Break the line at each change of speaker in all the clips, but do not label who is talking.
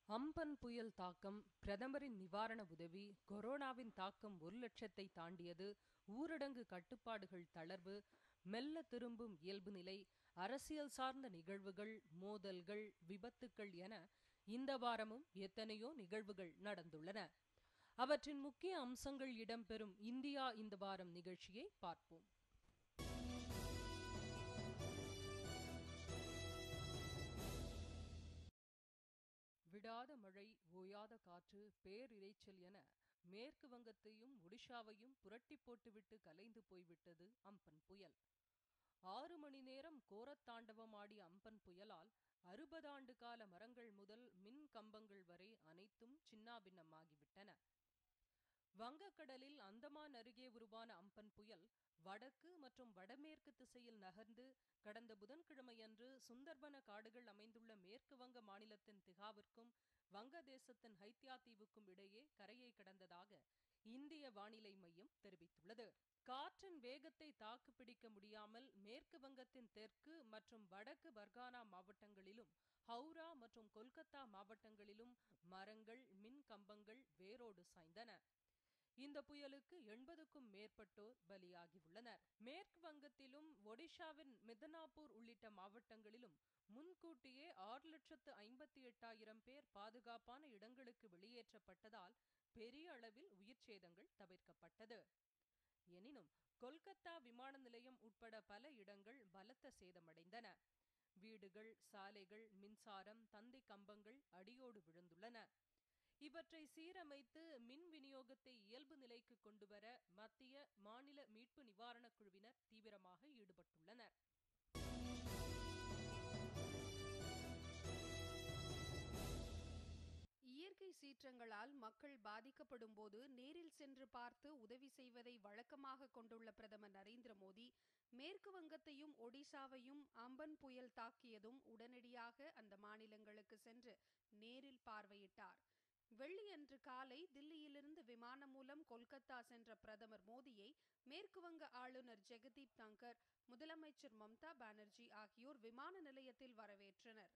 Amphan புயல் தாக்கம் பிரதமரின் நிவாரண உதவி கொரோனாவின் தாக்கம் ஒரு லட்சத்தை தாண்டியது ஊரடங்கு கட்டுப்பாடுகள் தளர்வு மெல்ல திரும்பும் இயல்பு நிலை அரசியல் சார்ந்த நிகழ்வுகள் மோதல்கள் விபத்துக்கள் என இந்த வாரமும் எத்தனையோ நிகழ்வுகள் நடந்துள்ளன அவற்றின் முக்கிய அம்சங்கள் இடம்பெறும் இந்தியா இந்த வாரம் நிகழ்ச்சியை பார்ப்போம் விடாத மழை ஓயாத காற்று பேரிரைச்சல் என மேற்கு வங்கத்தையும் ஒடிஷாவையும் புரட்டி போட்டுவிட்டு கலைந்து போய்விட்டது அம்பன் புயல் ஆறு மணி நேரம் கோரத்தாண்டவம் ஆடிய அம்பன் புயலால் அறுபது ஆண்டு கால மரங்கள் முதல் மின் கம்பங்கள் வரை அனைத்தும் சின்னாபின்னமாகிவிட்டன வங்கக்கடலில் அந்தமான் அருகே உருவான அம்பன் புயல் வடக்கு மற்றும் வடமேற்கு திசையில் நகர்ந்து கடந்த புதன்கிழமையன்று சுந்தர்பன காடுகள் அமைந்துள்ள மேற்கு வங்க மாநிலத்தின் திகாவிற்கும் வங்கதேசத்தின் ஹைத்தியா தீவுக்கும் இடையே கரையை கடந்ததாக இந்திய வானிலை மையம் தெரிவித்துள்ளது காற்றின் வேகத்தை தாக்கு பிடிக்க முடியாமல் மேற்கு வங்கத்தின் தெற்கு மற்றும் வடக்கு பர்கானா மாவட்டங்களிலும் ஹவுரா மற்றும் கொல்கத்தா மாவட்டங்களிலும் மரங்கள் மின் கம்பங்கள் வேரோடு சாய்ந்தன இந்த புயலுக்கு எண்பதுக்கும் மேற்பட்டோர் பலியாகியுள்ளனர் மேற்கு வங்கத்திலும் ஒடிஷாவின் மிதனாப்பூர் உள்ளிட்ட மாவட்டங்களிலும் முன்கூட்டியே ஆறு லட்சத்து ஐம்பத்தி எட்டாயிரம் பேர் பாதுகாப்பான இடங்களுக்கு வெளியேற்றப்பட்டதால் பெரிய அளவில் உயிர் சேதங்கள் தவிர்க்கப்பட்டது எனினும் கொல்கத்தா விமான நிலையம் உட்பட பல இடங்கள் பலத்த சேதமடைந்தன வீடுகள் சாலைகள் மின்சாரம் தந்தி கம்பங்கள் அடியோடு விழுந்துள்ளன இவற்றை சீரமைத்து மின் விநியோகத்தை இயல்பு நிலைக்கு கொண்டுவர மத்திய மாநில மீட்பு நிவாரணக் குழுவினர் தீவிரமாக ஈடுபட்டுள்ளனர்
இயற்கை சீற்றங்களால் மக்கள் பாதிக்கப்படும் போது நேரில் சென்று பார்த்து உதவி செய்வதை வழக்கமாக கொண்டுள்ள பிரதமர் நரேந்திர மோடி மேற்கு வங்கத்தையும் ஒடிசாவையும் அம்பன் புயல் தாக்கியதும் உடனடியாக அந்த மாநிலங்களுக்கு சென்று நேரில் பார்வையிட்டார் வெள்ளியன்று காலை தில்லியிலிருந்து விமானம் மூலம் கொல்கத்தா சென்ற பிரதமர் மோடியை மேற்குவங்க ஆளுநர் ஜெகதீப் தங்கர் முதலமைச்சர் மம்தா பானர்ஜி ஆகியோர் விமான நிலையத்தில் வரவேற்றனர்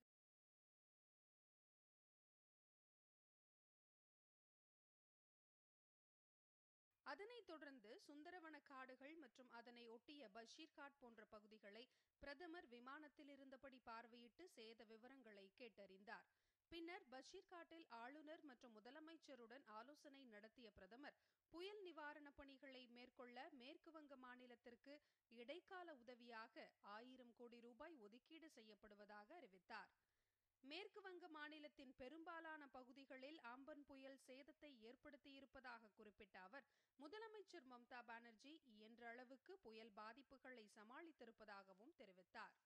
அதனைத் தொடர்ந்து சுந்தரவன காடுகள் மற்றும் அதனை ஒட்டிய பஷீர்காட் போன்ற பகுதிகளை பிரதமர் விமானத்தில் இருந்தபடி பார்வையிட்டு சேத விவரங்களை கேட்டறிந்தார் பின்னர் பஷீர்காட்டில் ஆளுநர் மற்றும் முதலமைச்சருடன் ஆலோசனை நடத்திய பிரதமர் புயல் நிவாரண பணிகளை மேற்கொள்ள மேற்கு வங்க மாநிலத்திற்கு இடைக்கால உதவியாக ஆயிரம் கோடி ரூபாய் ஒதுக்கீடு செய்யப்படுவதாக அறிவித்தார் மேற்கு வங்க மாநிலத்தின் பெரும்பாலான பகுதிகளில் ஆம்பன் புயல் சேதத்தை ஏற்படுத்தியிருப்பதாக குறிப்பிட்ட அவர் முதலமைச்சர் மம்தா பானர்ஜி இயன்ற அளவுக்கு புயல் பாதிப்புகளை சமாளித்திருப்பதாகவும் தெரிவித்தார்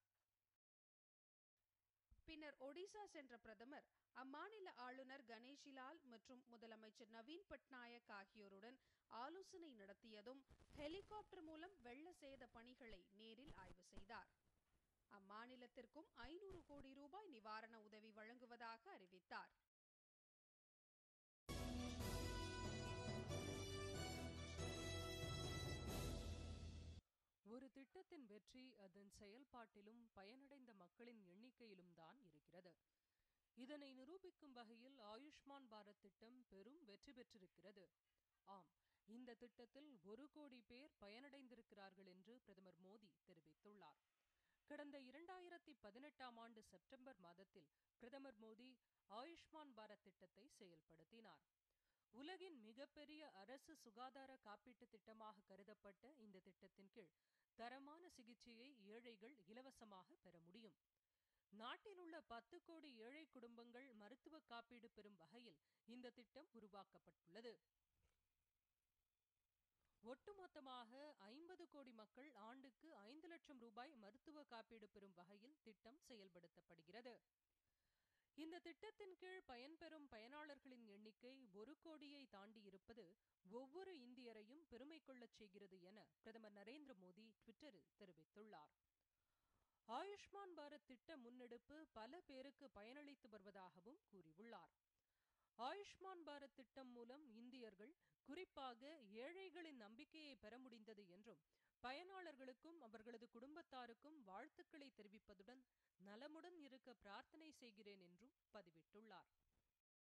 பின்னர் ஒடிசா சென்ற பிரதமர் அம்மாநில ஆளுநர் கணேஷிலால் மற்றும் முதலமைச்சர் நவீன் பட்நாயக் ஆகியோருடன் ஆலோசனை நடத்தியதும் ஹெலிகாப்டர் மூலம் வெள்ள சேத பணிகளை நேரில் ஆய்வு செய்தார் அம்மாநிலத்திற்கும் ஐநூறு கோடி ரூபாய் நிவாரண உதவி வழங்குவதாக அறிவித்தார்
ஒரு திட்டத்தின் வெற்றி அதன் செயல்பாட்டிலும் பயனடைந்த மக்களின் எண்ணிக்கையிலும் தான் இருக்கிறது இதனை நிரூபிக்கும் வகையில் ஆயுஷ்மான் பாரத் திட்டம் பெரும் வெற்றி பெற்றிருக்கிறது ஆம் இந்த திட்டத்தில் ஒரு கோடி பேர் பயனடைந்திருக்கிறார்கள் என்று பிரதமர் மோடி தெரிவித்துள்ளார் கடந்த இரண்டாயிரத்தி பதினெட்டாம் ஆண்டு செப்டம்பர் மாதத்தில் பிரதமர் மோடி ஆயுஷ்மான் பாரத் திட்டத்தை செயல்படுத்தினார் உலகின் மிகப்பெரிய அரசு சுகாதார காப்பீட்டு திட்டமாக கருதப்பட்ட இந்த திட்டத்தின் கீழ் தரமான சிகிச்சையை ஏழைகள் இலவசமாக பெற முடியும் நாட்டில் உள்ள பத்து கோடி ஏழை குடும்பங்கள் மருத்துவ காப்பீடு பெறும் வகையில் இந்த திட்டம் உருவாக்கப்பட்டுள்ளது ஒட்டுமொத்தமாக ஐம்பது கோடி மக்கள் ஆண்டுக்கு ஐந்து லட்சம் ரூபாய் மருத்துவ காப்பீடு பெறும் வகையில் திட்டம் செயல்படுத்தப்படுகிறது இந்த திட்டத்தின் கீழ் பயன்பெறும் பயனாளர்களின் எண்ணிக்கை ஒரு கோடியை தாண்டி இருப்பது ஒவ்வொரு இந்தியரையும் பெருமை கொள்ளச் செய்கிறது என பிரதமர் நரேந்திர மோடி ட்விட்டரில் தெரிவித்துள்ளார் ஆயுஷ்மான் பாரத் திட்ட முன்னெடுப்பு பல பேருக்கு பயனளித்து வருவதாகவும் கூறியுள்ளார் ஆயுஷ்மான் பாரத் திட்டம் மூலம் இந்தியர்கள் குறிப்பாக ஏழைகளின் நம்பிக்கையை பெற முடிந்தது என்றும் பயனாளர்களுக்கும் அவர்களது குடும்பத்தாருக்கும் வாழ்த்துக்களை தெரிவிப்பதுடன் நலமுடன் இருக்க பிரார்த்தனை செய்கிறேன் என்றும் பதிவிட்டுள்ளார்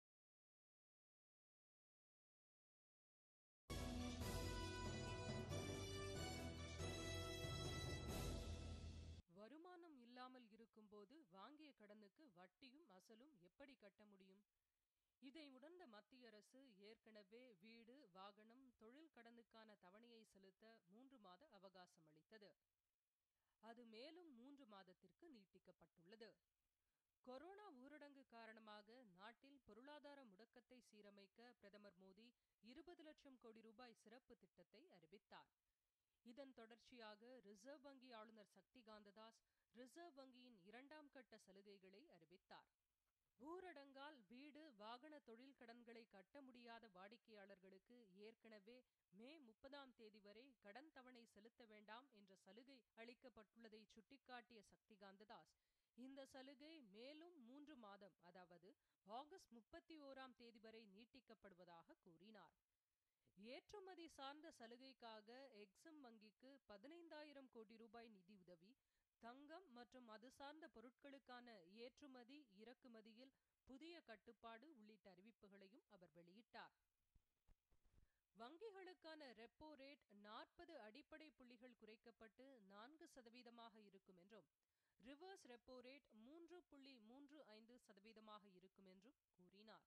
இருக்கும்போது வாங்கிய கடனுக்கு வட்டியும் அசலும் எப்படி கட்ட முடியும் இதை உணர்ந்த மத்திய அரசு ஏற்கனவே வீடு வாகனம் தொழில் கடனுக்கான தவணையை செலுத்த மூன்று மாத அவகாசம் அளித்தது அது மேலும் மூன்று மாதத்திற்கு நீட்டிக்கப்பட்டுள்ளது கொரோனா ஊரடங்கு காரணமாக நாட்டில் பொருளாதார முடக்கத்தை சீரமைக்க பிரதமர் மோடி இருபது லட்சம் கோடி ரூபாய் சிறப்பு திட்டத்தை அறிவித்தார் இதன் தொடர்ச்சியாக ரிசர்வ் வங்கி ஆளுநர் சக்தி காந்ததாஸ் ரிசர்வ் வங்கியின் இரண்டாம் கட்ட சலுகைகளை அறிவித்தார் ஊரடங்கால் வீடு வாகன தொழில் கடன்களை கட்ட முடியாத வாடிக்கையாளர்களுக்கு ஏற்கனவே மே முப்பதாம் தேதி வரை கடன் தவணை செலுத்த வேண்டாம் என்ற சலுகை அளிக்கப்பட்டுள்ளதை சுட்டிக்காட்டிய சக்தி காந்ததாஸ் இந்த சலுகை மேலும் மூன்று மாதம் அதாவது ஆகஸ்ட் முப்பத்தி ஓராம் தேதி வரை நீட்டிக்கப்படுவதாக கூறினார் ஏற்றுமதி சார்ந்த சலுகைக்காக எக்ஸிம் வங்கிக்கு பதினைந்தாயிரம் கோடி ரூபாய் நிதியுதவி தங்கம் மற்றும் அது சார்ந்த பொருட்களுக்கான ஏற்றுமதி இறக்குமதியில் புதிய கட்டுப்பாடு உள்ளிட்ட அறிவிப்புகளையும் அவர் வெளியிட்டார் வங்கிகளுக்கான ரெப்போ ரேட் நாற்பது அடிப்படை புள்ளிகள் குறைக்கப்பட்டு நான்கு சதவீதமாக இருக்கும் என்றும் ரிவர்ஸ் ரெப்போ ரேட் மூன்று புள்ளி மூன்று ஐந்து சதவீதமாக இருக்கும் என்றும் கூறினார்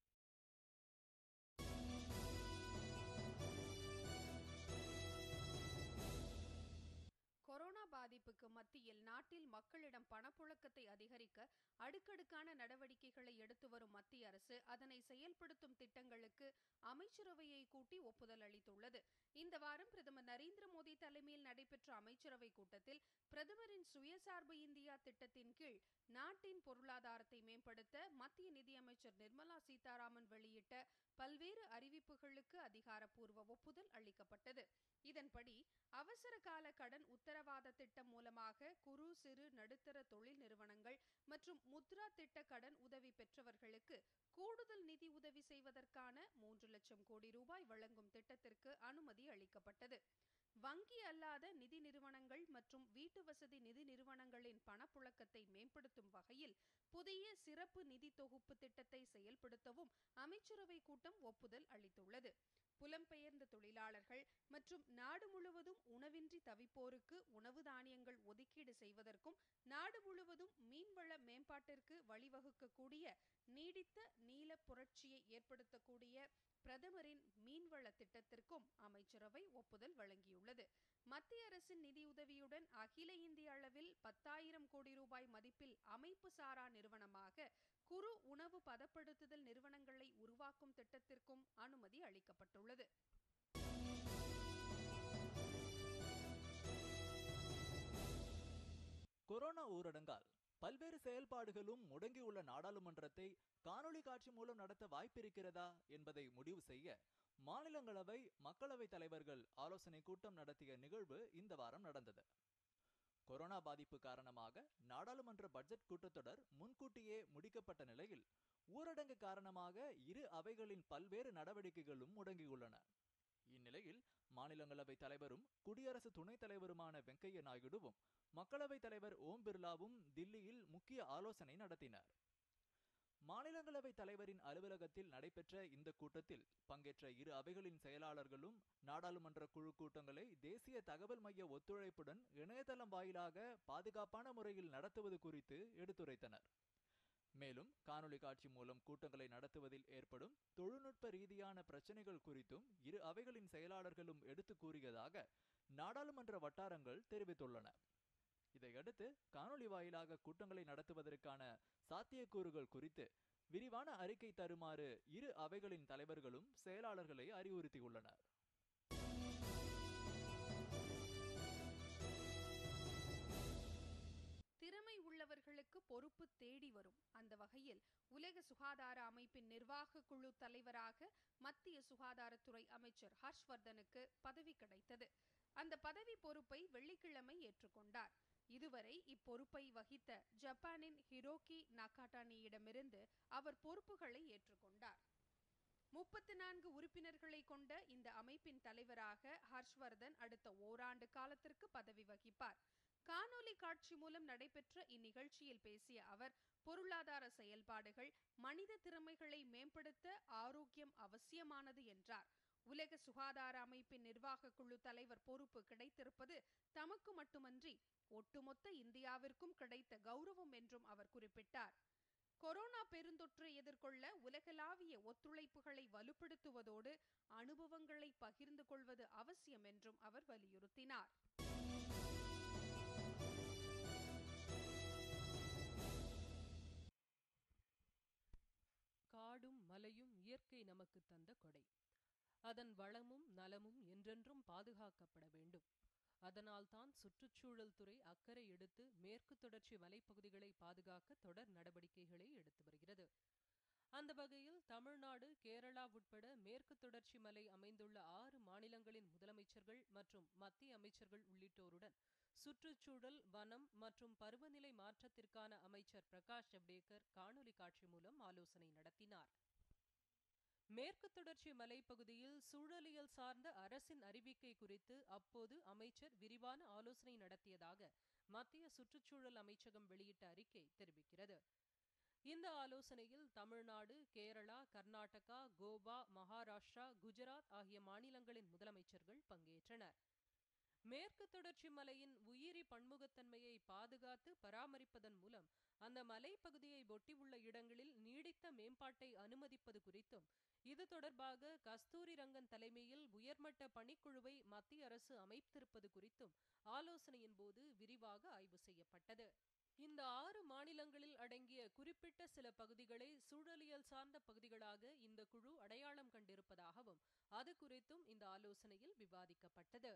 கொரோனா பாதிப்புக்கு மத்தியில் நாட்டில் மக்களிடம் பணப்புழக்கத்தை அதிகரிக்க அடுக்கடுக்கான நடவடிக்கைகளை எடுத்து வரும் மத்திய அரசு அதனை செயல்படுத்தும் திட்டங்களுக்கு அமைச்சரவையை கூட்டி ஒப்புதல் அளித்துள்ளது இந்த வாரம் பிரதமர் நரேந்திர மோடி தலைமையில் நடைபெற்ற அமைச்சரவை கூட்டத்தில் பிரதமரின் சுயசார்பு இந்தியா திட்டத்தின் கீழ் நாட்டின் பொருளாதாரத்தை மேம்படுத்த மத்திய நிதியமைச்சர் நிர்மலா சீதாராமன் வெளியிட்ட பல்வேறு அறிவிப்புகளுக்கு அதிகாரப்பூர்வ ஒப்புதல் அளிக்கப்பட்டது இதன்படி அவசர கால கடன் உத்தரவாத திட்டம் மூலமாக குறு சிறு நடுத்தர தொழில் நிறுவனங்கள் மற்றும் முத்ரா திட்ட கடன் உதவி பெற்றவர்களுக்கு கூடுதல் நிதி உதவி செய்வதற்கான மூன்று லட்சம் கோடி ரூபாய் வழங்கும் திட்டத்திற்கு அனுமதி அளிக்கப்பட்டது வங்கி அல்லாத நிதி நிறுவனங்கள் மற்றும் வீட்டு வசதி நிதி நிறுவனங்களின் பணப்புழக்கத்தை மேம்படுத்தும் வகையில் புதிய சிறப்பு நிதி தொகுப்பு திட்டத்தை செயல்படுத்தவும் அமைச்சரவை கூட்டம் ஒப்புதல் அளித்துள்ளது புலம்பெயர்ந்த தொழிலாளர்கள் மற்றும் நாடு முழுவதும் உணவின்றி தவிப்போருக்கு உணவு தானியங்கள் ஒதுக்கீடு செய்வதற்கும் நாடு முழுவதும் மீன்வள மேம்பாட்டிற்கு வழிவகுக்கக்கூடிய நீடித்த நீல புரட்சியை ஏற்படுத்தக்கூடிய பிரதமரின் மீன்வள திட்டத்திற்கும் அமைச்சரவை ஒப்புதல் வழங்கியுள்ளது மத்திய அரசின் நிதியுதவியுடன் அகில இந்திய அளவில் பத்தாயிரம் கோடி ரூபாய் மதிப்பில் அமைப்பு சாரா நிறுவனமாக குறு உணவு பதப்படுத்துதல் நிறுவனங்களை உருவாக்கும் திட்டத்திற்கும் அனுமதி அளிக்கப்பட்டுள்ளது
கொரோனா ஊரடங்கால் பல்வேறு செயல்பாடுகளும் முடங்கியுள்ள நாடாளுமன்றத்தை காணொளி காட்சி மூலம் நடத்த வாய்ப்பிருக்கிறதா என்பதை முடிவு செய்ய மாநிலங்களவை மக்களவைத் தலைவர்கள் ஆலோசனை கூட்டம் நடத்திய நிகழ்வு இந்த வாரம் நடந்தது கொரோனா பாதிப்பு காரணமாக நாடாளுமன்ற பட்ஜெட் கூட்டத்தொடர் முன்கூட்டியே முடிக்கப்பட்ட நிலையில் ஊரடங்கு காரணமாக இரு அவைகளின் பல்வேறு நடவடிக்கைகளும் முடங்கியுள்ளன இந்நிலையில் மாநிலங்களவை தலைவரும் குடியரசு துணைத் தலைவருமான வெங்கையா நாயுடுவும் மக்களவைத் தலைவர் ஓம் பிர்லாவும் தில்லியில் முக்கிய ஆலோசனை நடத்தினர் மாநிலங்களவை தலைவரின் அலுவலகத்தில் நடைபெற்ற இந்த கூட்டத்தில் பங்கேற்ற இரு அவைகளின் செயலாளர்களும் நாடாளுமன்ற குழு கூட்டங்களை தேசிய தகவல் மைய ஒத்துழைப்புடன் இணையதளம் வாயிலாக பாதுகாப்பான முறையில் நடத்துவது குறித்து எடுத்துரைத்தனர் மேலும் காணொலி காட்சி மூலம் கூட்டங்களை நடத்துவதில் ஏற்படும் தொழில்நுட்ப ரீதியான பிரச்சனைகள் குறித்தும் இரு அவைகளின் செயலாளர்களும் எடுத்து கூறியதாக நாடாளுமன்ற வட்டாரங்கள் தெரிவித்துள்ளன இதையடுத்து காணொலி வாயிலாக கூட்டங்களை நடத்துவதற்கான சாத்தியக்கூறுகள் குறித்து விரிவான அறிக்கை தருமாறு இரு அவைகளின் தலைவர்களும் செயலாளர்களை அறிவுறுத்தியுள்ளனர்
திறமை உள்ளவர்களுக்கு பொறுப்பு தேடி வரும் அந்த வகையில் உலக சுகாதார அமைப்பின் நிர்வாக குழு தலைவராக மத்திய சுகாதாரத்துறை அமைச்சர் ஹர்ஷ்வர்தனுக்கு பதவி கிடைத்தது அந்த பதவி பொறுப்பை வெள்ளிக்கிழமை ஏற்றுக்கொண்டார் இதுவரை இப்பொறுப்பை வகித்த ஜப்பானின் ஹிரோகி நகாட்டானியிடமிருந்து அவர் பொறுப்புகளை ஏற்றுக்கொண்டார் முப்பத்தி நான்கு உறுப்பினர்களை கொண்ட இந்த அமைப்பின் தலைவராக ஹர்ஷ்வர்தன் அடுத்த ஓராண்டு காலத்திற்கு பதவி வகிப்பார் காணொலி காட்சி மூலம் நடைபெற்ற இந்நிகழ்ச்சியில் பேசிய அவர் பொருளாதார செயல்பாடுகள் மனித திறமைகளை மேம்படுத்த ஆரோக்கியம் அவசியமானது என்றார் உலக சுகாதார அமைப்பின் நிர்வாக குழு தலைவர் பொறுப்பு கிடைத்திருப்பது தமக்கு மட்டுமன்றி ஒட்டுமொத்த இந்தியாவிற்கும் கிடைத்த கௌரவம் என்றும் அவர் குறிப்பிட்டார் கொரோனா பெருந்தொற்றை எதிர்கொள்ள உலகளாவிய ஒத்துழைப்புகளை வலுப்படுத்துவதோடு அனுபவங்களை பகிர்ந்து கொள்வது அவசியம் என்றும் அவர் வலியுறுத்தினார்
காடும் மலையும் இயற்கை நமக்கு தந்த கொடை அதன் வளமும் நலமும் என்றென்றும் பாதுகாக்கப்பட வேண்டும் அதனால்தான் சுற்றுச்சூழல் துறை அக்கறை எடுத்து மேற்கு தொடர்ச்சி மலைப்பகுதிகளை பாதுகாக்க தொடர் நடவடிக்கைகளை எடுத்து வருகிறது அந்த வகையில் தமிழ்நாடு கேரளா உட்பட மேற்கு தொடர்ச்சி மலை அமைந்துள்ள ஆறு மாநிலங்களின் முதலமைச்சர்கள் மற்றும் மத்திய அமைச்சர்கள் உள்ளிட்டோருடன் சுற்றுச்சூழல் வனம் மற்றும் பருவநிலை மாற்றத்திற்கான அமைச்சர் பிரகாஷ் ஜவ்டேகர் காணொலி காட்சி மூலம் ஆலோசனை நடத்தினார் மேற்கு தொடர்ச்சி மலைப்பகுதியில் சூழலியல் சார்ந்த அரசின் அறிவிக்கை குறித்து அப்போது அமைச்சர் விரிவான ஆலோசனை நடத்தியதாக மத்திய சுற்றுச்சூழல் அமைச்சகம் வெளியிட்ட அறிக்கை தெரிவிக்கிறது இந்த ஆலோசனையில் தமிழ்நாடு கேரளா கர்நாடகா கோவா மகாராஷ்டிரா குஜராத் ஆகிய மாநிலங்களின் முதலமைச்சர்கள் பங்கேற்றனர் மேற்கு தொடர்ச்சி மலையின் உயிரி பன்முகத்தன்மையை பாதுகாத்து பராமரிப்பதன் மூலம் அந்த மலைப்பகுதியை ஒட்டியுள்ள இடங்களில் நீடித்த மேம்பாட்டை அனுமதிப்பது குறித்தும் இது தொடர்பாக கஸ்தூரி ரங்கன் தலைமையில் உயர்மட்ட பணிக்குழுவை மத்திய அரசு அமைத்திருப்பது குறித்தும் ஆலோசனையின் போது விரிவாக ஆய்வு செய்யப்பட்டது இந்த ஆறு மாநிலங்களில் அடங்கிய குறிப்பிட்ட சில பகுதிகளை சூழலியல் சார்ந்த பகுதிகளாக இந்த குழு அடையாளம் கண்டிருப்பதாகவும் அது குறித்தும் இந்த ஆலோசனையில் விவாதிக்கப்பட்டது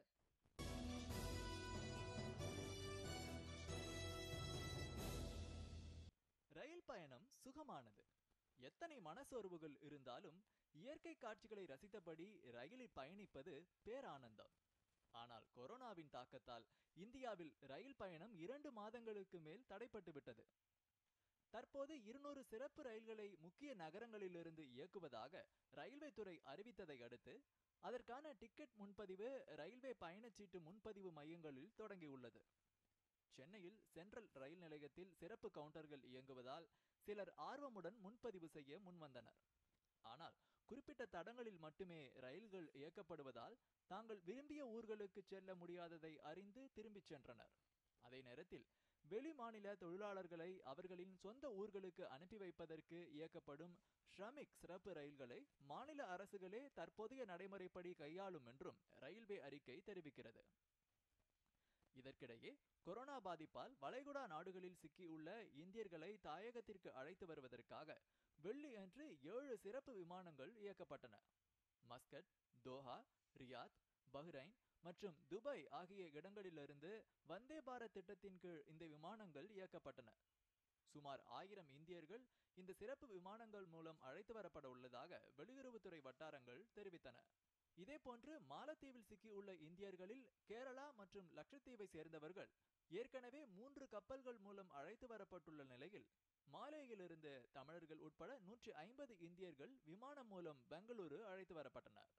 ரயில் பயணம் சுகமானது எத்தனை மனசோர்வுகள் இருந்தாலும் இயற்கை காட்சிகளை ரசித்தபடி ரயிலில் பயணிப்பது பேரானந்தம் ஆனால் கொரோனாவின் தாக்கத்தால் இந்தியாவில் ரயில் பயணம் இரண்டு மாதங்களுக்கு மேல் தடைப்பட்டு விட்டது தற்போது இருநூறு சிறப்பு ரயில்களை முக்கிய நகரங்களிலிருந்து இயக்குவதாக ரயில்வே துறை அறிவித்ததை அடுத்து அதற்கான டிக்கெட் முன்பதிவு ரயில்வே பயணச்சீட்டு முன்பதிவு மையங்களில் தொடங்கியுள்ளது சென்னையில் சென்ட்ரல் ரயில் நிலையத்தில் சிறப்பு கவுண்டர்கள் இயங்குவதால் சிலர் ஆர்வமுடன் முன்பதிவு செய்ய முன்வந்தனர் ஆனால் குறிப்பிட்ட தடங்களில் மட்டுமே ரயில்கள் இயக்கப்படுவதால் தாங்கள் விரும்பிய ஊர்களுக்கு செல்ல முடியாததை அறிந்து திரும்பிச் சென்றனர் அதே நேரத்தில் வெளி மாநில தொழிலாளர்களை அவர்களின் சொந்த ஊர்களுக்கு அனுப்பி வைப்பதற்கு இயக்கப்படும் ஷ்ரமிக் சிறப்பு ரயில்களை மாநில அரசுகளே தற்போதைய நடைமுறைப்படி கையாளும் என்றும் ரயில்வே அறிக்கை தெரிவிக்கிறது இதற்கிடையே கொரோனா பாதிப்பால் வளைகுடா நாடுகளில் சிக்கியுள்ள இந்தியர்களை தாயகத்திற்கு அழைத்து வருவதற்காக வெள்ளி அன்று ஏழு சிறப்பு விமானங்கள் இயக்கப்பட்டன மஸ்கட் தோஹா ரியாத் பஹ்ரைன் மற்றும் துபாய் ஆகிய இடங்களிலிருந்து வந்தே பாரத் திட்டத்தின் கீழ் இந்த விமானங்கள் இயக்கப்பட்டன சுமார் ஆயிரம் இந்தியர்கள் இந்த சிறப்பு விமானங்கள் மூலம் அழைத்து வரப்பட உள்ளதாக வெளியுறவுத்துறை வட்டாரங்கள் தெரிவித்தன இதேபோன்று மாலத்தீவில் சிக்கியுள்ள இந்தியர்களில் கேரளா மற்றும் லட்சத்தீவை சேர்ந்தவர்கள் ஏற்கனவே மூன்று கப்பல்கள் மூலம் அழைத்து வரப்பட்டுள்ள நிலையில் மாலேயிலிருந்து தமிழர்கள் உட்பட நூற்றி ஐம்பது இந்தியர்கள் விமானம் மூலம் பெங்களூரு அழைத்து வரப்பட்டனர்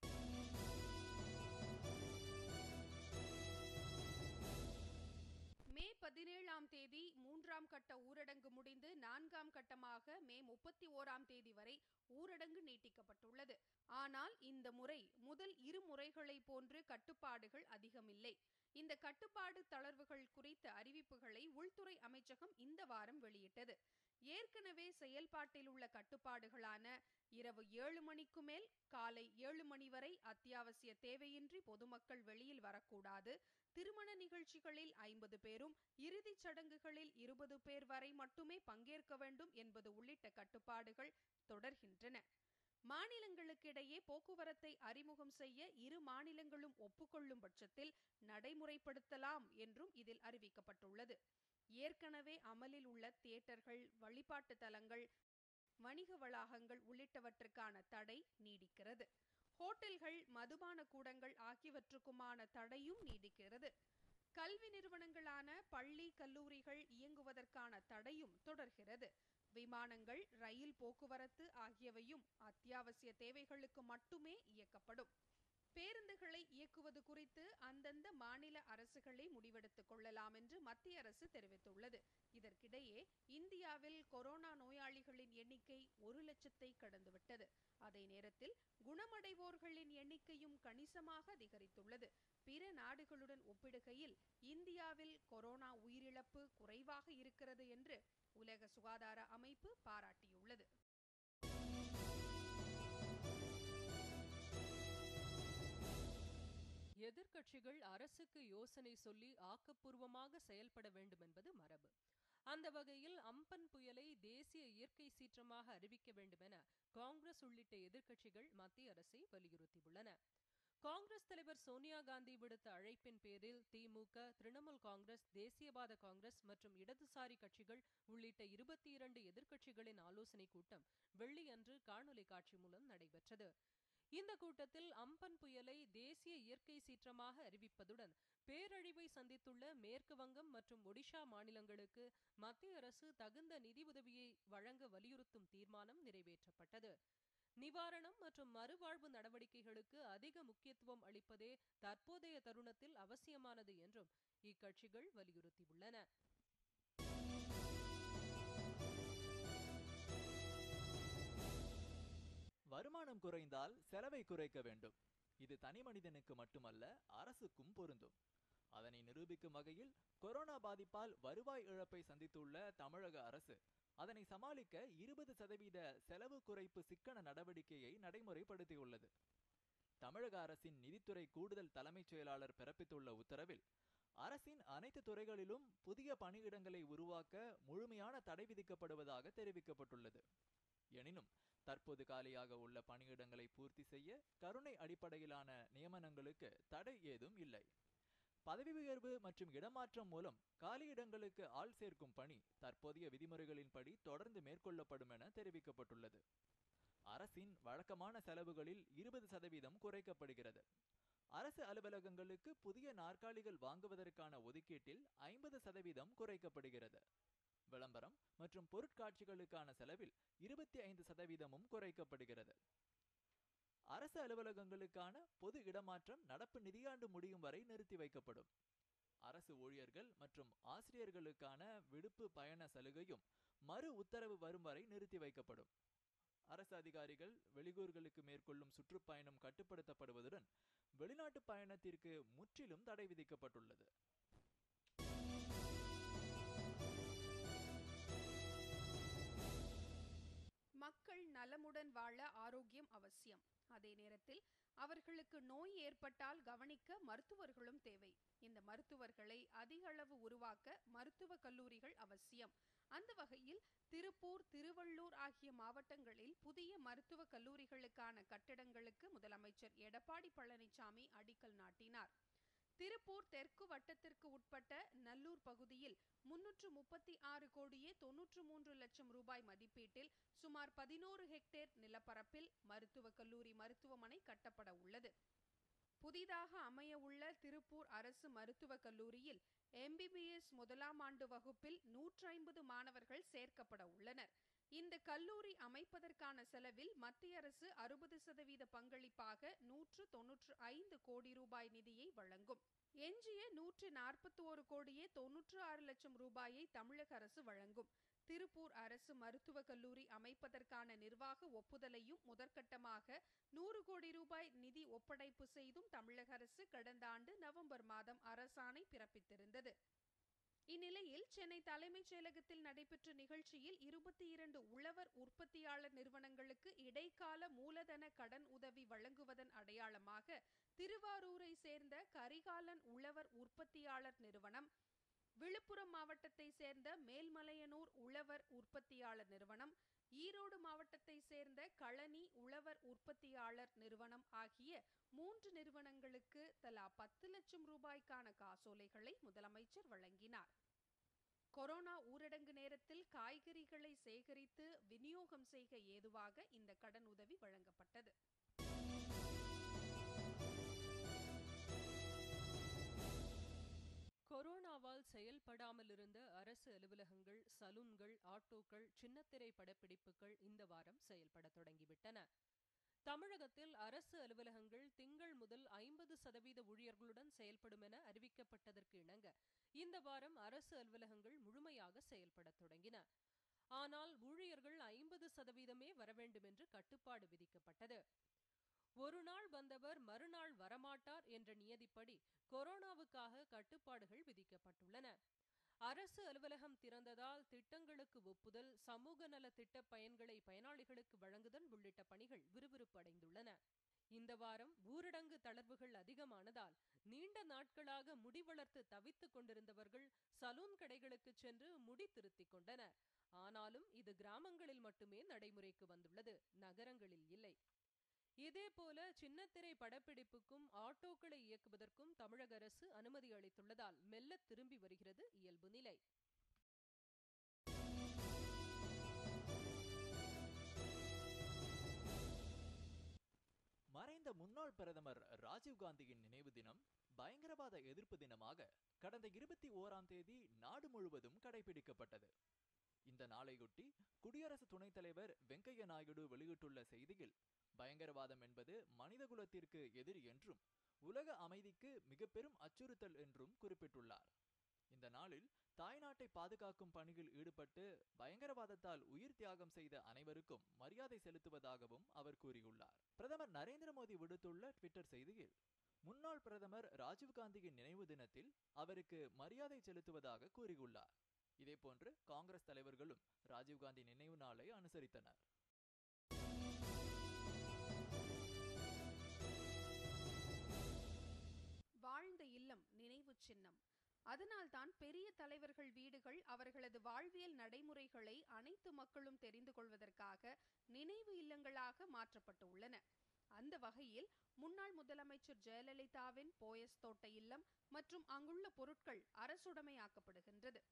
மே பதினேழாம் தேதி மூன்றாம் கட்ட ஊரடங்கு முடிந்து நான்காம் கட்டமாக மே முப்பத்தி ஓராம் தேதி வரை ஊரடங்கு நீட்டிக்கப்பட்டுள்ளது ஆனால் இந்த முறை முதல் இரு முறைகளை போன்று கட்டுப்பாடுகள் அதிகமில்லை இந்த கட்டுப்பாடு தளர்வுகள் குறித்த அறிவிப்புகளை உள்துறை அமைச்சகம் இந்த வாரம் வெளியிட்டது ஏற்கனவே செயல்பாட்டில் உள்ள கட்டுப்பாடுகளான இரவு ஏழு மணிக்கு மேல் காலை ஏழு மணி வரை அத்தியாவசிய தேவையின்றி பொதுமக்கள் வெளியில் வரக்கூடாது திருமண நிகழ்ச்சிகளில் ஐம்பது பேரும் இறுதிச் சடங்குகளில் இருபது பேர் வரை மட்டுமே பங்கேற்க வேண்டும் என்பது உள்ளிட்ட கட்டுப்பாடுகள் தொடர்கின்றன மாநிலங்களுக்கிடையே போக்குவரத்தை அறிமுகம் செய்ய இரு மாநிலங்களும் ஒப்புக்கொள்ளும் பட்சத்தில் நடைமுறைப்படுத்தலாம் என்றும் இதில் அறிவிக்கப்பட்டுள்ளது ஏற்கனவே அமலில் உள்ள தியேட்டர்கள் வழிபாட்டு தலங்கள் வணிக வளாகங்கள் உள்ளிட்டவற்றுக்கான தடை நீடிக்கிறது ஹோட்டல்கள் மதுபான கூடங்கள் ஆகியவற்றுக்குமான தடையும் நீடிக்கிறது கல்வி நிறுவனங்களான பள்ளி கல்லூரிகள் இயங்குவதற்கான தடையும் தொடர்கிறது விமானங்கள் ரயில் போக்குவரத்து ஆகியவையும் அத்தியாவசிய தேவைகளுக்கு மட்டுமே இயக்கப்படும் பேருந்துகளை இயக்குவது குறித்து அந்தந்த மாநில அரசுகளே முடிவெடுத்துக் கொள்ளலாம் என்று மத்திய அரசு தெரிவித்துள்ளது இதற்கிடையே இந்தியாவில் கொரோனா நோயாளிகளின் எண்ணிக்கை ஒரு லட்சத்தை கடந்துவிட்டது அதே நேரத்தில் குணமடைவோர்களின் எண்ணிக்கையும் கணிசமாக அதிகரித்துள்ளது பிற நாடுகளுடன் ஒப்பிடுகையில் இந்தியாவில் கொரோனா உயிரிழப்பு குறைவாக இருக்கிறது என்று உலக சுகாதார அமைப்பு பாராட்டியுள்ளது
எதிர்க்கட்சிகள் அரசுக்கு யோசனை சொல்லி ஆக்கப்பூர்வமாக செயல்பட வேண்டும் என்பது மரபு அந்த வகையில் அம்பன் புயலை தேசிய இயற்கை சீற்றமாக அறிவிக்க வேண்டும் என காங்கிரஸ் உள்ளிட்ட எதிர்க்கட்சிகள் மத்திய அரசை வலியுறுத்தியுள்ளன காங்கிரஸ் தலைவர் சோனியா காந்தி விடுத்த அழைப்பின் பேரில் திமுக திரிணாமுல் காங்கிரஸ் தேசியவாத காங்கிரஸ் மற்றும் இடதுசாரி கட்சிகள் உள்ளிட்ட இருபத்தி இரண்டு எதிர்க்கட்சிகளின் ஆலோசனைக் கூட்டம் வெள்ளியன்று காணொலி காட்சி மூலம் நடைபெற்றது இந்த கூட்டத்தில் அம்பன் புயலை தேசிய இயற்கை சீற்றமாக அறிவிப்பதுடன் பேரழிவை சந்தித்துள்ள மேற்கு வங்கம் மற்றும் ஒடிஷா மாநிலங்களுக்கு மத்திய அரசு தகுந்த நிதி உதவியை வழங்க வலியுறுத்தும் தீர்மானம் நிறைவேற்றப்பட்டது நிவாரணம் மற்றும் மறுவாழ்வு நடவடிக்கைகளுக்கு அதிக முக்கியத்துவம் அளிப்பதே தற்போதைய தருணத்தில் அவசியமானது என்றும் இக்கட்சிகள் வலியுறுத்தியுள்ளன
வருமானம் குறைந்தால் செலவை குறைக்க வேண்டும் இது தனி மனிதனுக்கு மட்டுமல்ல அரசுக்கும் பொருந்தும் அதனை நிரூபிக்கும் வகையில் கொரோனா பாதிப்பால் வருவாய் இழப்பை சந்தித்துள்ள தமிழக அரசு அதனை சமாளிக்க இருபது சதவீத செலவு குறைப்பு சிக்கன நடவடிக்கையை நடைமுறைப்படுத்தியுள்ளது தமிழக அரசின் நிதித்துறை கூடுதல் தலைமைச் செயலாளர் பிறப்பித்துள்ள உத்தரவில் அரசின் அனைத்து துறைகளிலும் புதிய பணியிடங்களை உருவாக்க முழுமையான தடை விதிக்கப்படுவதாக தெரிவிக்கப்பட்டுள்ளது எனினும் தற்போது காலியாக உள்ள பணியிடங்களை பூர்த்தி செய்ய கருணை அடிப்படையிலான நியமனங்களுக்கு தடை ஏதும் இல்லை பதவி உயர்வு மற்றும் இடமாற்றம் மூலம் காலியிடங்களுக்கு ஆள் சேர்க்கும் பணி தற்போதைய விதிமுறைகளின்படி தொடர்ந்து மேற்கொள்ளப்படும் என தெரிவிக்கப்பட்டுள்ளது அரசின் வழக்கமான செலவுகளில் இருபது சதவீதம் குறைக்கப்படுகிறது அரசு அலுவலகங்களுக்கு புதிய நாற்காலிகள் வாங்குவதற்கான ஒதுக்கீட்டில் ஐம்பது சதவீதம் குறைக்கப்படுகிறது விளம்பரம் மற்றும் பொருட்காட்சிகளுக்கான செலவில் இருபத்தி ஐந்து சதவீதமும் குறைக்கப்படுகிறது அரசு அலுவலகங்களுக்கான பொது இடமாற்றம் நடப்பு நிதியாண்டு முடியும் வரை நிறுத்தி வைக்கப்படும் அரசு ஊழியர்கள் மற்றும் ஆசிரியர்களுக்கான விடுப்பு பயண சலுகையும் மறு உத்தரவு வரும் வரை நிறுத்தி வைக்கப்படும் அரசு அதிகாரிகள் வெளியூர்களுக்கு மேற்கொள்ளும் சுற்றுப்பயணம் கட்டுப்படுத்தப்படுவதுடன் வெளிநாட்டு பயணத்திற்கு முற்றிலும் தடை விதிக்கப்பட்டுள்ளது
மக்கள் நலமுடன் வாழ ஆரோக்கியம் அவசியம் அதே நேரத்தில் அவர்களுக்கு நோய் ஏற்பட்டால் கவனிக்க மருத்துவர்களும் தேவை இந்த மருத்துவர்களை அதிக அளவு உருவாக்க மருத்துவ கல்லூரிகள் அவசியம் அந்த வகையில் திருப்பூர் திருவள்ளூர் ஆகிய மாவட்டங்களில் புதிய மருத்துவ கல்லூரிகளுக்கான கட்டிடங்களுக்கு முதலமைச்சர் எடப்பாடி பழனிசாமி அடிக்கல் நாட்டினார் திருப்பூர் தெற்கு வட்டத்திற்கு உட்பட்ட நல்லூர் பகுதியில் முன்னூற்று முப்பத்தி ஆறு கோடியே தொன்னூற்று மூன்று லட்சம் ரூபாய் மதிப்பீட்டில் சுமார் பதினோரு ஹெக்டேர் நிலப்பரப்பில் மருத்துவக் கல்லூரி மருத்துவமனை கட்டப்பட உள்ளது புதிதாக அமைய உள்ள திருப்பூர் அரசு மருத்துவக் கல்லூரியில் எம்பிபிஎஸ் முதலாம் ஆண்டு வகுப்பில் நூற்றி ஐம்பது மாணவர்கள் சேர்க்கப்பட உள்ளனர் இந்த கல்லூரி அமைப்பதற்கான செலவில் மத்திய அரசு அறுபது சதவீத பங்களிப்பாக நூற்று தொன்னூற்று ஐந்து கோடி ரூபாய் நிதியை வழங்கும் எஞ்சிய நூற்று நாற்பத்தி ஒரு கோடியே தொன்னூற்று ஆறு லட்சம் ரூபாயை தமிழக அரசு வழங்கும் திருப்பூர் அரசு மருத்துவக் கல்லூரி அமைப்பதற்கான நிர்வாக ஒப்புதலையும் முதற்கட்டமாக நூறு கோடி ரூபாய் நிதி ஒப்படைப்பு செய்தும் தமிழக அரசு கடந்த ஆண்டு நவம்பர் மாதம் அரசாணை பிறப்பித்திருந்தது இந்நிலையில் சென்னை தலைமைச் செயலகத்தில் நடைபெற்ற நிகழ்ச்சியில் இருபத்தி இரண்டு உழவர் உற்பத்தியாளர் நிறுவனங்களுக்கு இடைக்கால மூலதன கடன் உதவி வழங்குவதன் அடையாளமாக திருவாரூரை சேர்ந்த கரிகாலன் உழவர் உற்பத்தியாளர் நிறுவனம் விழுப்புரம் மாவட்டத்தை சேர்ந்த மேல்மலையனூர் உழவர் உற்பத்தியாளர் நிறுவனம் ஈரோடு மாவட்டத்தை சேர்ந்த களனி உழவர் உற்பத்தியாளர் நிறுவனம் ஆகிய மூன்று நிறுவனங்களுக்கு தலா பத்து லட்சம் ரூபாய்க்கான காசோலைகளை முதலமைச்சர் வழங்கினார் கொரோனா ஊரடங்கு நேரத்தில் காய்கறிகளை சேகரித்து விநியோகம் செய்க ஏதுவாக இந்த கடன் உதவி வழங்கப்பட்டது
கொரோனாவால் செயல்படாமல் இருந்த அரசு அலுவலகங்கள் சலூன்கள் ஆட்டோக்கள் சின்னத்திரை படப்பிடிப்புகள் இந்த வாரம் செயல்பட தொடங்கிவிட்டன தமிழகத்தில் அரசு அலுவலகங்கள் திங்கள் முதல் முதல் ஐம்பது சதவீத ஊழியர்களுடன் செயல்படும் என அறிவிக்கப்பட்டதற்கு இணங்க இந்த வாரம் அரசு அலுவலகங்கள் முழுமையாக செயல்படத் தொடங்கின ஆனால் ஊழியர்கள் ஐம்பது சதவீதமே வர வேண்டும் என்று கட்டுப்பாடு விதிக்கப்பட்டது ஒரு நாள் வந்தவர் மறுநாள் வரமாட்டார் என்ற நியதிப்படி கொரோனாவுக்காக கட்டுப்பாடுகள் விதிக்கப்பட்டுள்ளன அரசு அலுவலகம் திறந்ததால் திட்டங்களுக்கு ஒப்புதல் சமூக நல திட்ட பயன்களை பயனாளிகளுக்கு வழங்குதல் உள்ளிட்ட பணிகள் விறுவிறுப்பு அடைந்துள்ளன இந்த வாரம் ஊரடங்கு தளர்வுகள் அதிகமானதால் நீண்ட நாட்களாக முடி வளர்த்து தவித்துக் கொண்டிருந்தவர்கள் சலூன் கடைகளுக்கு சென்று முடி திருத்திக் கொண்டனர் ஆனாலும் இது கிராமங்களில் மட்டுமே நடைமுறைக்கு வந்துள்ளது நகரங்களில் இல்லை இதேபோல சின்னத்திரை படப்பிடிப்புக்கும் ஆட்டோக்களை இயக்குவதற்கும் தமிழக அரசு அனுமதி அளித்துள்ளதால் மெல்ல திரும்பி வருகிறது இயல்பு நிலை
மறைந்த முன்னாள் பிரதமர் ராஜீவ்காந்தியின் நினைவு தினம் பயங்கரவாத எதிர்ப்பு தினமாக கடந்த இருபத்தி ஓராம் தேதி நாடு முழுவதும் கடைபிடிக்கப்பட்டது இந்த நாளையொட்டி குடியரசு துணைத் தலைவர் வெங்கையா நாயுடு வெளியிட்டுள்ள செய்தியில் பயங்கரவாதம் என்பது மனிதகுலத்திற்கு எதிரி என்றும் உலக அமைதிக்கு மிக பெரும் அச்சுறுத்தல் என்றும் குறிப்பிட்டுள்ளார் இந்த நாளில் தாய்நாட்டை பாதுகாக்கும் பணியில் ஈடுபட்டு பயங்கரவாதத்தால் உயிர் தியாகம் செய்த அனைவருக்கும் மரியாதை செலுத்துவதாகவும் அவர் கூறியுள்ளார் பிரதமர் நரேந்திர மோடி விடுத்துள்ள ட்விட்டர் செய்தியில் முன்னாள் பிரதமர் ராஜீவ்காந்தியின் நினைவு தினத்தில் அவருக்கு மரியாதை செலுத்துவதாக கூறியுள்ளார் இதேபோன்று காங்கிரஸ் தலைவர்களும் ராஜீவ்காந்தி நினைவு நாளை அனுசரித்தனர்
வாழ்ந்த இல்லம் நினைவு சின்னம் அதனால்தான் பெரிய தலைவர்கள் வீடுகள் அவர்களது வாழ்வியல் நடைமுறைகளை அனைத்து மக்களும் தெரிந்து கொள்வதற்காக நினைவு இல்லங்களாக மாற்றப்பட்டு உள்ளன அந்த வகையில் முன்னாள் முதலமைச்சர் ஜெயலலிதாவின் போயஸ் தோட்ட இல்லம் மற்றும் அங்குள்ள பொருட்கள் அரசுடைமையாக்கப்படுகின்றது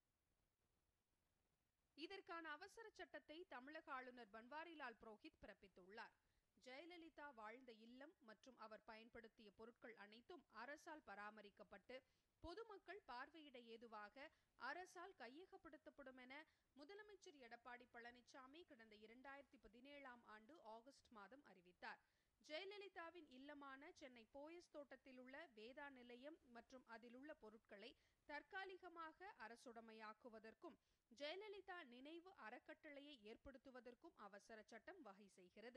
இதற்கான அவசர சட்டத்தை தமிழக ஆளுநர் பன்வாரிலால் புரோஹித் பிறப்பித்துள்ளார் ஜெயலலிதா வாழ்ந்த இல்லம் மற்றும் அவர் பயன்படுத்திய பொருட்கள் அனைத்தும் அரசால் பராமரிக்கப்பட்டு பொதுமக்கள் பார்வையிட ஏதுவாக அரசால் கையகப்படுத்தப்படும் என முதலமைச்சர் எடப்பாடி பழனிசாமி கடந்த இரண்டாயிரத்தி பதினேழாம் ஆண்டு ஆகஸ்ட் மாதம் அறிவித்தார் ஜெயலலிதாவின் இல்லமான சென்னை போயஸ் தோட்டத்தில் உள்ள வேதா நிலையம் மற்றும் அதில் உள்ள பொருட்களை தற்காலிகமாக அரசுடைமையாக்குவதற்கும் ஜெயலலிதா நினைவு அறக்கட்டளையை ஏற்படுத்துவதற்கும் அவசர சட்டம் வகை செய்கிறது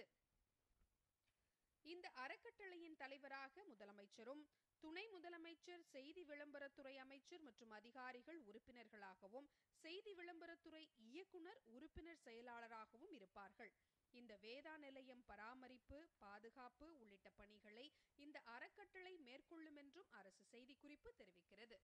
இந்த அறக்கட்டளையின் தலைவராக முதலமைச்சரும் துணை முதலமைச்சர் செய்தி விளம்பரத்துறை அமைச்சர் மற்றும் அதிகாரிகள் உறுப்பினர்களாகவும் செய்தி விளம்பரத்துறை இயக்குனர் உறுப்பினர் செயலாளராகவும் இருப்பார்கள் இந்த வேதா நிலையம் பராமரிப்பு பாதுகாப்பு உள்ளிட்ட பணிகளை இந்த அறக்கட்டளை மேற்கொள்ளும் என்றும் அரசு செய்திக்குறிப்பு தெரிவிக்கிறது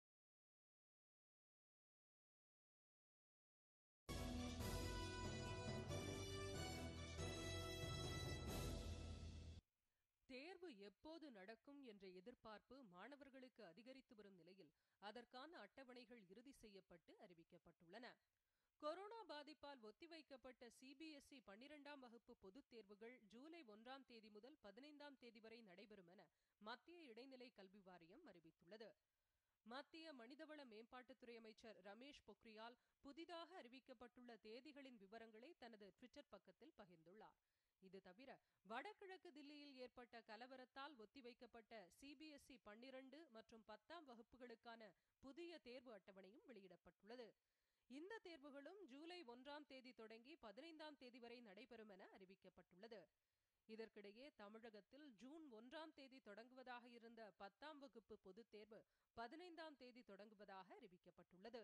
தேர்வு எப்போது நடக்கும் என்ற எதிர்பார்ப்பு மாணவர்களுக்கு அதிகரித்து வரும் நிலையில் அதற்கான அட்டவணைகள் இறுதி செய்யப்பட்டு அறிவிக்கப்பட்டுள்ளன கொரோனா பாதிப்பால் ஒத்திவைக்கப்பட்ட சிபிஎஸ்இ பன்னிரெண்டாம் வகுப்பு பொதுத் தேர்வுகள் ஜூலை ஒன்றாம் தேதி முதல் பதினைந்தாம் தேதி வரை நடைபெறும் என மத்திய இடைநிலை கல்வி வாரியம் அறிவித்துள்ளது மத்திய மனிதவள மேம்பாட்டுத்துறை அமைச்சர் ரமேஷ் பொக்ரியால் புதிதாக அறிவிக்கப்பட்டுள்ள தேதிகளின் விவரங்களை தனது ட்விட்டர் பக்கத்தில் பகிர்ந்துள்ளார் இது தவிர வடகிழக்கு தில்லியில் ஏற்பட்ட கலவரத்தால் ஒத்திவைக்கப்பட்ட சிபிஎஸ்இ பன்னிரண்டு மற்றும் பத்தாம் வகுப்புகளுக்கான புதிய தேர்வு அட்டவணையும் வெளியிடப்பட்டுள்ளது இந்த தேர்வுகளும் ஜூலை ஒன்றாம் தேதி தொடங்கி பதினைந்தாம் தேதி வரை நடைபெறும் என அறிவிக்கப்பட்டுள்ளது இதற்கிடையே தமிழகத்தில் ஜூன் ஒன்றாம் தேதி தொடங்குவதாக இருந்த பத்தாம் வகுப்பு பொதுத் தேர்வு பதினைந்தாம் தேதி தொடங்குவதாக அறிவிக்கப்பட்டுள்ளது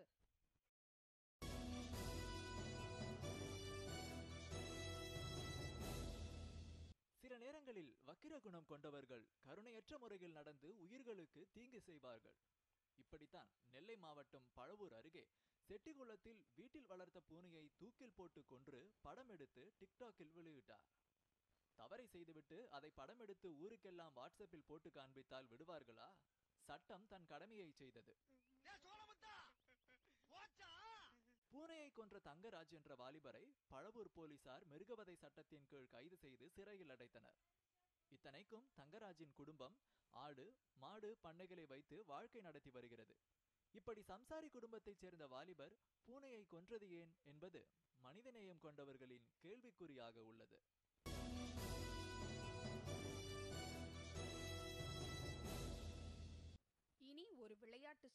சில நேரங்களில் வக்கிர குணம் கொண்டவர்கள் கருணையற்ற முறையில் நடந்து உயிர்களுக்கு தீங்கு செய்வார்கள் இப்படித்தான் நெல்லை மாவட்டம் பழவூர் அருகே செட்டிகுளத்தில் வீட்டில் வளர்த்த பூனையை தூக்கில் போட்டு கொன்று படம் எடுத்து டிக்டாக்கில் வெளியிட்டார் தவறை செய்துவிட்டு அதை படம் எடுத்து ஊருக்கெல்லாம் வாட்ஸ்அப்பில் போட்டு காண்பித்தால் விடுவார்களா சட்டம் தன் கடமையை செய்தது பூனையை கொன்ற தங்கராஜ் என்ற வாலிபரை பழவூர் போலீசார் மிருகவதை சட்டத்தின் கீழ் கைது செய்து சிறையில் அடைத்தனர் இத்தனைக்கும் தங்கராஜின் குடும்பம் ஆடு மாடு பண்ணைகளை வைத்து வாழ்க்கை நடத்தி வருகிறது இப்படி சம்சாரி குடும்பத்தைச் சேர்ந்த வாலிபர் பூனையை கொன்றது ஏன் என்பது மனிதநேயம் கொண்டவர்களின் கேள்விக்குறியாக உள்ளது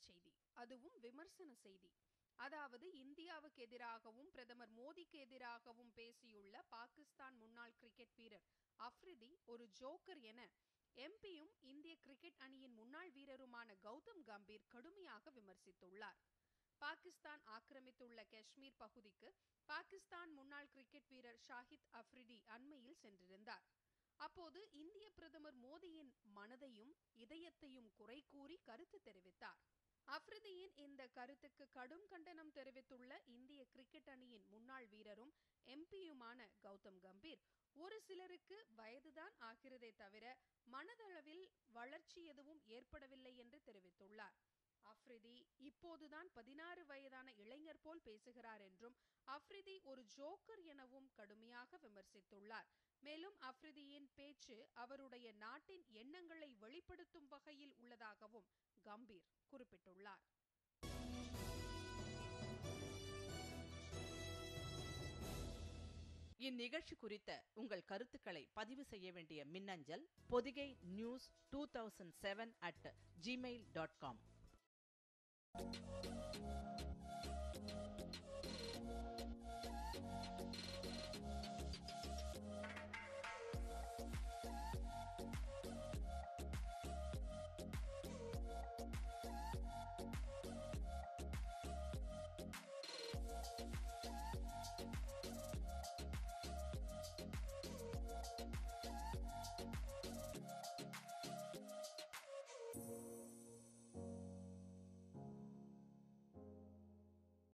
செய்தி அதுவும் விமர்சன செய்தி அதாவது இந்தியாவுக்கு எதிராகவும் பிரதமர் மோடிக்கு எதிராகவும் பேசியுள்ள பாகிஸ்தான் முன்னாள் கிரிக்கெட் வீரர் அஃப்ரிதி ஒரு ஜோக்கர் என எம்பியும் இந்திய கிரிக்கெட் அணியின் முன்னாள் வீரருமான கௌதம் கம்பீர் கடுமையாக விமர்சித்துள்ளார் பாகிஸ்தான் ஆக்கிரமித்துள்ள காஷ்மீர் பகுதிக்கு பாகிஸ்தான் முன்னாள் கிரிக்கெட் வீரர் ஷாஹித் அஃப்ரிடி அண்மையில் சென்றிருந்தார் அப்போது இந்திய பிரதமர் மோடியின் மனதையும் இதயத்தையும் குறை கூறி கருத்து தெரிவித்தார் அஃப்ரிதியின் இந்த கருத்துக்கு கடும் கண்டனம் தெரிவித்துள்ள இந்திய கிரிக்கெட் அணியின் முன்னாள் வீரரும் எம்பியுமான கௌதம் கம்பீர் ஒரு சிலருக்கு வயதுதான் ஆகிறதே தவிர மனதளவில் வளர்ச்சி எதுவும் ஏற்படவில்லை என்று தெரிவித்துள்ளார் அஃப்ரிதி இப்போதுதான் பதினாறு வயதான இளைஞர் போல் பேசுகிறார் என்றும் அஃப்ரிதி ஒரு ஜோக்கர் எனவும் கடுமையாக விமர்சித்துள்ளார் மேலும் அஃப்ரிதியின் பேச்சு அவருடைய நாட்டின் எண்ணங்களை வெளிப்படுத்தும் வகையில் உள்ளதாகவும் கம்பீர் குறிப்பிட்டுள்ளார்
இந்நிகழ்ச்சி குறித்த உங்கள் கருத்துக்களை பதிவு செய்ய வேண்டிய மின்னஞ்சல் Podhigai news two thousand seven at Gmail dot com